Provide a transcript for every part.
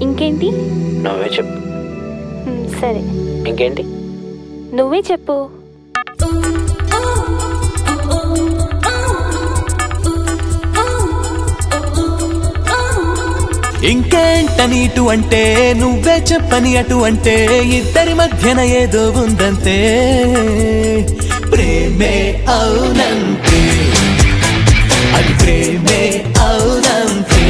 ఇంకేంటి నువ్వే చెప్పు మ్, సరే ఇంకేంటి నువ్వే చెప్పు ఇంకేంటని ఇటు అంటే నువ్వే చెప్పని అటు అంటే ఇద్దరి మధ్యన ఏదో ఉందంతే ప్రేమే అవునంతే అది ప్రేమే అవునంతే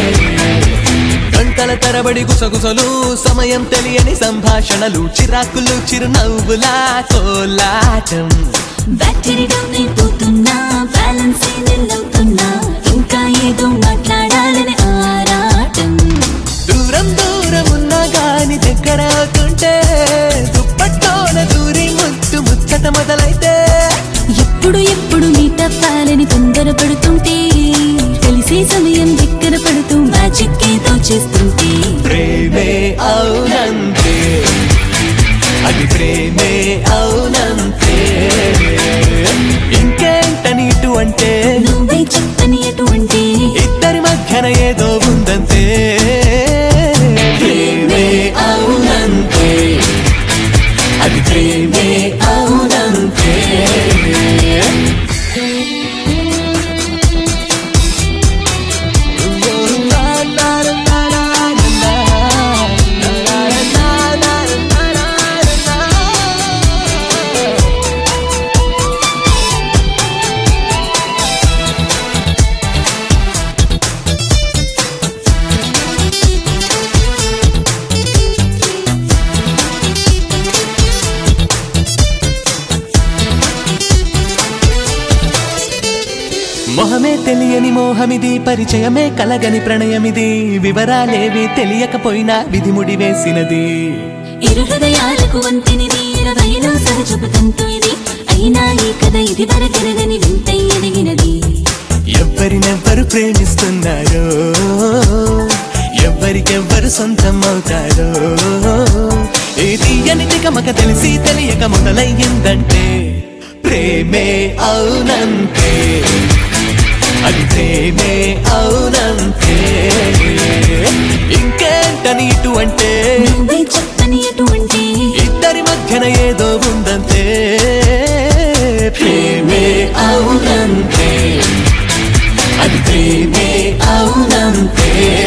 గంటల తరబడి గుసగుసలు సమయం తెలియని సంభాషణలు చిరాకులు చిరునవ్వులా కోలాటం బ్యాటరీ డౌన్ అయిపోతున్నా బ్యాలెన్స్ అవుతున్నా ఇంకా ఏదో మాట్లాడాలని ఆరాటం దూరం దూరం ఉన్నా గాని దగ్గర అవుతుంటే దుప్పట్లోన దూరి ముద్దు ముచ్చట మొదలైతే ఎప్పుడు ఎప్పుడు మీ తప్పాలని తొందర పడుతుంటే కలిసే సమయం దగ్గర పడుతూ మ్యాజిక్ ఏదో చేస్తుంటే ప్రేమే అవునంతే అది ప్రేమే అవునంతే ఇంకేంటని ఇటు అంటే నువ్వే చెప్పని అటువంటి ఇద్దరి మధ్యన ఏదో ఉందంతే ప్రేమే అవునంతే అది ప్రేమే అవునంతే మొహమే తెలియని మోహమిది పరిచయమే కలగని ప్రణయమిది వివరాలేవి తెలియకపోయినా విధి ముడి వేసినది ఇరు హృదయాలకు వంతెనిది ఇరవైలో సహజపు తంతు ఇది అయినా ఈ కథ ఇది వరకెరగని వింతై ఎదిగినది ఎవరినెవ్వరు ప్రేమిస్తున్నారో ఎవరికెవ్వరు సొంతం అవుతారో ఈ తీయని తికమక తెలిసి తెలియక మొదలయ్యిందంటే ప్రేమే అవునంతే అది ప్రేమే అవునంతే ఇంకేంటని ఇటు అంటే నువ్వే చెప్పని అటువంటి ఇద్దరి మధ్యన ఏదో ఉందంతే ప్రేమే అవునంతే అది ప్రేమే అవునంతే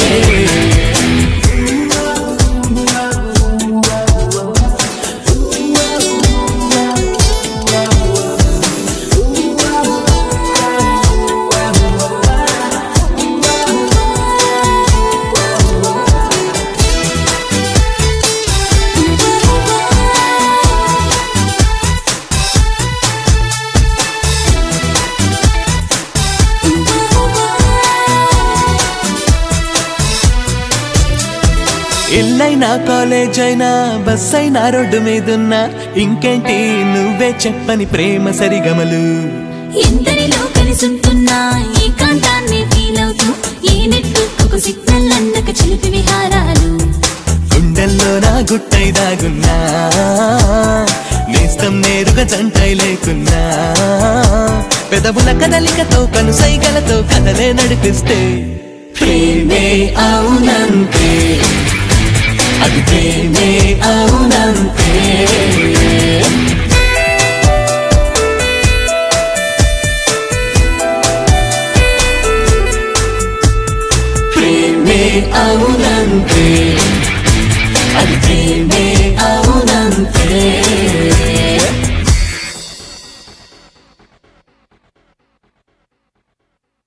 ఇల్లైనా కాలేజ్ అయినా బస్ అయినా రోడ్డు మీదున్నా ఇంకేంటి నువ్వే చెప్పని ప్రేమ సరిగమలు ఎందరిలో కలిసుంటున్నా ఏకాంతాన్ని ఫీల్ అవుతూ ఏ నెట్వర్క్ సిగ్నల్ అందక చిలిపి విహారాలు గుండెల్లో నా గుట్టై దాగున్నా నేస్తం నేరుగా జంటై లేకున్నా పెదవుల కదలికతో కను సైగలతో కదలే నడిపిస్తే ప్రేమే అవునంతే అది ప్రేమే అవునంతే ప్రేమే అవునంతే